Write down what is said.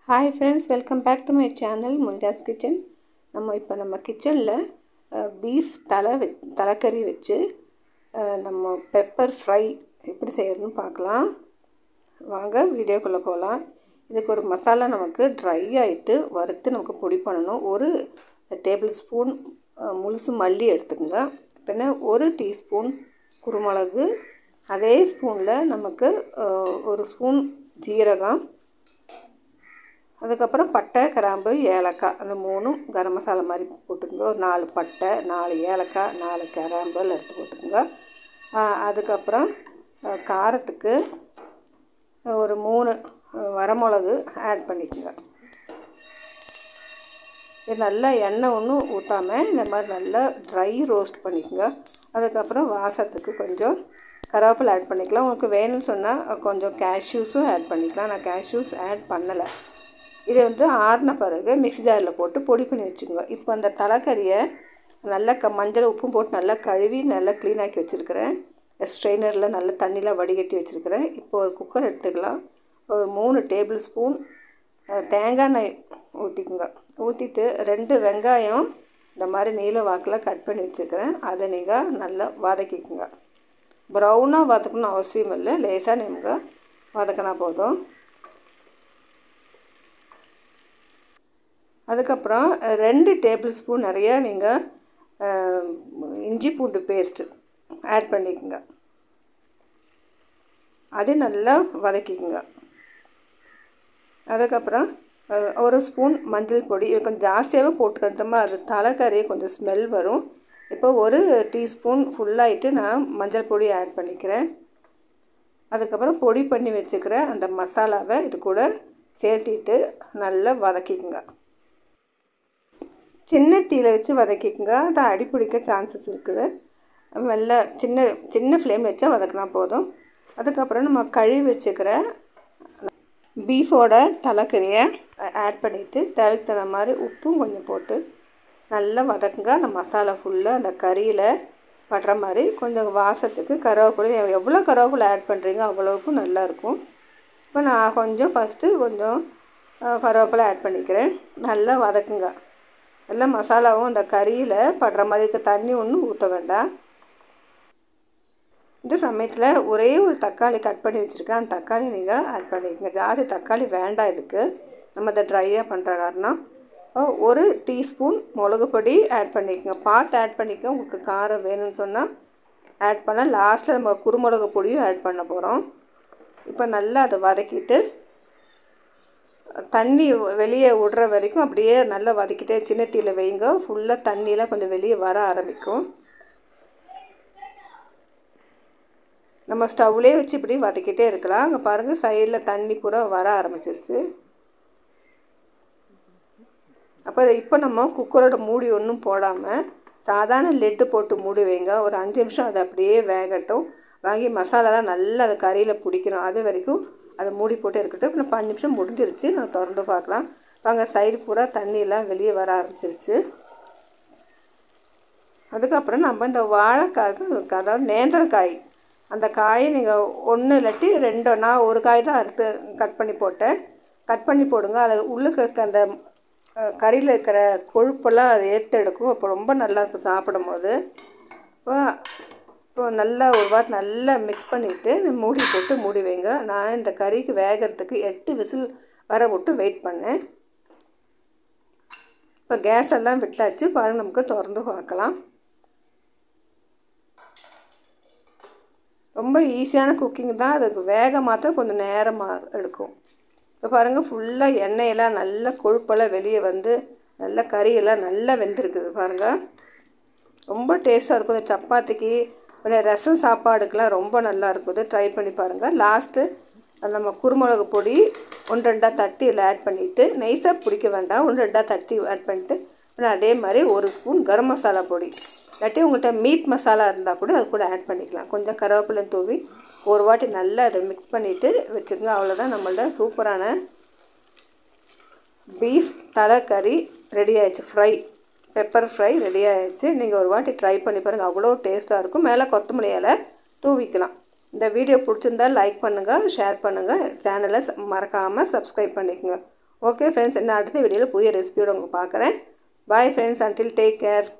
hi friends welcome back to my channel Munira's kitchen நம்ம இப்போ நம்ம கிச்சனில் பீஃப் தலை வெ தலைக்கறி வச்சு அஹ், நம்ம பெப்பர் ஃப்ரை எப்படி செய்யறதுன்னு பார்க்கலாம் வாங்க வீடியோக்குள்ளே போகலாம் இதுக்கு ஒரு மசாலா நமக்கு ட்ரை ஆகிட்டு வறுத்து நமக்கு பொடி பண்ணணும் ஒரு டேபிள் ஸ்பூன் முழுசு மல்லி எடுத்துக்கோங்க பின்ன ஒரு டீஸ்பூன் குருமிளகு அதே ஸ்பூனில் நமக்கு அஹ், ஒரு ஸ்பூன் ஜீரகம் அதுக்கப்புறம் பட்டை கிராம்பு ஏலக்காய் அந்த மூணும் கரம் மசாலா மாதிரி போட்டுக்கோங்க ஒரு நாலு பட்டை நாலு ஏலக்காய் நாலு கிராம்பு எல்லாம் எடுத்து போட்டுக்கோங்க ஆ, அதுக்கப்புறம் ஆ, காரத்துக்கு ஒரு மூணு ஆ, வரமிளகு ஆட் பண்ணிக்கோங்க இது நல்லா எண்ணெய் ஒன்றும் ஊற்றாமல் இந்த மாதிரி நல்லா ட்ரை ரோஸ்ட் பண்ணிக்கோங்க அதுக்கப்புறம் வாசத்துக்கு கொஞ்சம் கருவேப்பிலை ஆட் பண்ணிக்கலாம் உங்களுக்கு வேணும்னு சொன்னால் கொஞ்சம் கேஷ்யூஸும் ஆட் பண்ணிக்கலாம் நான் கேஷ்யூஸ் ஆட் பண்ணலை இதை வந்து ஆறின பிறகு மிக்ஸி ஜாரில் போட்டு பொடி பண்ணி வச்சுக்கோங்க இப்போ அந்த தலைக்கறியை நல்லா க மஞ்சள் உப்பும் போட்டு நல்லா கழுவி நல்லா க்ளீன் ஆக்கி வச்சுருக்கிறேன் ஸ்ட்ரெயினரில் நல்லா தண்ணியில் வடிகட்டி வச்சுருக்கிறேன் இப்போ ஒரு குக்கர் எடுத்துக்கலாம் ஒரு மூணு டேபிள் ஸ்பூன் அஹ், தேங்காய் எண்ணெய் ஊற்றிக்குங்க ஊற்றிட்டு ரெண்டு வெங்காயம் இந்த மாதிரி நீல வாக்கில் கட் பண்ணி வச்சுருக்கிறேன் அதை நீங்கள் நல்லா வதக்கிக்குங்க ப்ரௌனாக வதக்கணும் அவசியம் இல்லை லேசாக நீங்கள் வதக்கினா போதும் அதுக்கப்புறம் ரெண்டு டேபிள் ஸ்பூன் நிறைய நீங்கள் இஞ்சி பூண்டு பேஸ்ட்டு ஆட் பண்ணிக்கோங்க அது நல்லா வதக்கிக்கோங்க அதுக்கப்புறம் அஹ், ஒரு ஸ்பூன் மஞ்சள் பொடி இது கொஞ்சம் ஜாஸ்தியாகவே போட்டுக்கிட்டோமா அது தலைக்கறி கொஞ்சம் ஸ்மெல் வரும் இப்போ ஒரு டீஸ்பூன் ஃபுல்லாகிட்டு நான் மஞ்சள் பொடி ஆட் பண்ணிக்கிறேன் அதுக்கப்புறம் பொடி பண்ணி வச்சுக்கிற அந்த மசாலாவை இது கூட சேர்த்திட்டு நல்லா வதக்கிக்குங்க சின்ன தீயில வச்சு வதக்கிக்குங்க அது அடி பிடிக்க சான்சஸ் இருக்குது மெல்ல சின்ன சின்ன ஃப்ளேம் வச்சா வதக்கினா போதும் அதுக்கப்புறம் நம்ம கழுவி வச்சுக்கிற பீஃபோட தலைக்கறியை ஆட் பண்ணிவிட்டு தேவைக்கு தகுந்த மாதிரி உப்பும் கொஞ்சம் போட்டு நல்லா வதக்குங்க அந்த மசாலா ஃபுல்லாக அந்த கறியில் படுற மாதிரி கொஞ்சம் வாசத்துக்கு கருவேப்பிலை எவ்வளோ கருவேப்பிலை ஆட் பண்ணுறீங்க அவ்வளோவுக்கும் நல்லாயிருக்கும் இப்போ நான் கொஞ்சம் ஃபஸ்ட்டு கொஞ்சம் அஹ், கருவேப்பிலை ஆட் பண்ணிக்கிறேன் நல்லா வதக்குங்க எல்லா மசாலாவும் அந்த கறியில் படுற மாதிரி இருக்க தண்ணி ஒன்றும் ஊற்ற வேண்டாம் இந்த சமயத்தில் ஒரே ஒரு தக்காளி கட் பண்ணி வச்சுருக்கேன் அந்த தக்காளி நீங்கள் ஆட் பண்ணிக்கோங்க ஜாஸ்தி தக்காளி வேண்டாம் இதுக்கு நம்ம இதை ட்ரையாக பண்ணுற காரணம் அஹ் ஒரு டீஸ்பூன் மிளகு பொடி ஆட் பண்ணிக்கோங்க பார்த்து ஆட் பண்ணிக்க உங்களுக்கு காரம் வேணும்னு சொன்னால் ஆட் பண்ண லாஸ்ட்டில் நம்ம குருமிளகு பொடியும் ஆட் பண்ண போகிறோம் இப்போ நல்லா அதை வதக்கிட்டு தண்ணி வெளியே விடுற வரைக்கும் அப்படியே நல்லா வதக்கிட்டே சின்ன தீயில் வைங்க ஃபுல்லாக தண்ணியெலாம் கொஞ்சம் வெளியே வர ஆரம்பிக்கும் நம்ம ஸ்டவ்லேயே வச்சு இப்படி வதக்கிட்டே இருக்கலாம் அங்கே பாருங்கள் சைடில் தண்ணி பூரா வர ஆரம்பிச்சிருச்சு அப்போ இப்போ நம்ம குக்கரோட மூடி ஒன்றும் போடாமல் சாதாரண லெட்டு போட்டு மூடி வைங்க ஒரு அஞ்சு நிமிஷம் அது அப்படியே வேகட்டும் வாங்கி மசாலாலாம் நல்லா அது கறியில் பிடிக்கணும் அது வரைக்கும் அதை மூடி போட்டு இருக்கட்டும் இப்போ அஞ்சு நிமிஷம் முடிஞ்சிருச்சு நான் திறந்து பார்க்கலாம் வாங்க சைடு பூரா தண்ணியெல்லாம் வெளியே வர ஆரம்பிச்சிருச்சு அதுக்கப்புறம் நம்ம இந்த வாழைக்காய்க்கு அதாவது நேந்திரக்காய் அந்த காயை நீங்கள் ஒன்று இல்லாட்டி ரெண்டு நான் ஒரு காய் தான் அறுத்து கட் பண்ணி போட்டேன் கட் பண்ணி போடுங்க அது உள்ளே இருக்க அந்த அஹ், கறியில் இருக்கிற கொழுப்பெல்லாம் அது ஏற்றெடுக்கும் அப்போ ரொம்ப நல்லா இருக்கும் சாப்பிடும் போது இப்போ இப்போ நல்லா ஒரு வாரம் நல்லா மிக்ஸ் பண்ணிவிட்டு மூடி போட்டு மூடி வைங்க நான் இந்த கறிக்கு வேகிறதுக்கு எட்டு விசில் வர விட்டு வெயிட் பண்ணேன் இப்போ கேஸ் எல்லாம் விட்டாச்சு பாருங்கள் நமக்கு திறந்து பார்க்கலாம் ரொம்ப ஈஸியான குக்கிங் தான் அதுக்கு வேக மாற்ற கொஞ்சம் நேரமாக எடுக்கும் இப்போ பாருங்கள் ஃபுல்லாக எண்ணெயெல்லாம் நல்லா கொழுப்பெல்லாம் வெளியே வந்து நல்லா கறியெல்லாம் நல்லா வெந்திருக்குது பாருங்கள் ரொம்ப டேஸ்ட்டாக இருக்கும் இந்த சப்பாத்திக்கு அப்புறம் ரசம் சாப்பாடுக்கெலாம் ரொம்ப நல்லா இருக்குது ட்ரை பண்ணி பாருங்கள் லாஸ்ட்டு நம்ம குருமிளகு பொடி ஒன்று ரெண்டாக தட்டி இதில் ஆட் பண்ணிவிட்டு நைஸாக பிடிக்க வேண்டாம் ஒன்று ரெண்டாக தட்டி ஆட் பண்ணிவிட்டு அப்புறம் அதே மாதிரி ஒரு ஸ்பூன் கரம் மசாலா பொடி இல்லாட்டி உங்கள்கிட்ட மீட் மசாலா இருந்தால் கூட அது கூட ஆட் பண்ணிக்கலாம் கொஞ்சம் கருவேப்பிலை தூவி ஒரு வாட்டி நல்லா அதை மிக்ஸ் பண்ணிவிட்டு வச்சுக்கோங்க அவ்வளோதான் நம்மள்ட்ட சூப்பரான பீஃப் தலைக்கறி ரெடி ஆயிடுச்சு ஃப்ரை பெப்பர் ஃப்ரை ரெடி ஆயிடுச்சு நீங்கள் ஒரு வாட்டி ட்ரை பண்ணி பாருங்கள் அவ்வளோ டேஸ்ட்டாக இருக்கும் மேலே கொத்தமல்லி இலை தூவிக்கலாம் இந்த வீடியோ பிடிச்சிருந்தா லைக் பண்ணுங்கள் ஷேர் பண்ணுங்கள் சேனலை மறக்காமல் சப்ஸ்கிரைப் பண்ணிக்கோங்க ஓகே ஃப்ரெண்ட்ஸ் நான் அடுத்த வீடியோவில் புதிய ரெசிபியோட உங்களுக்கு பார்க்குறேன் bye friends until take care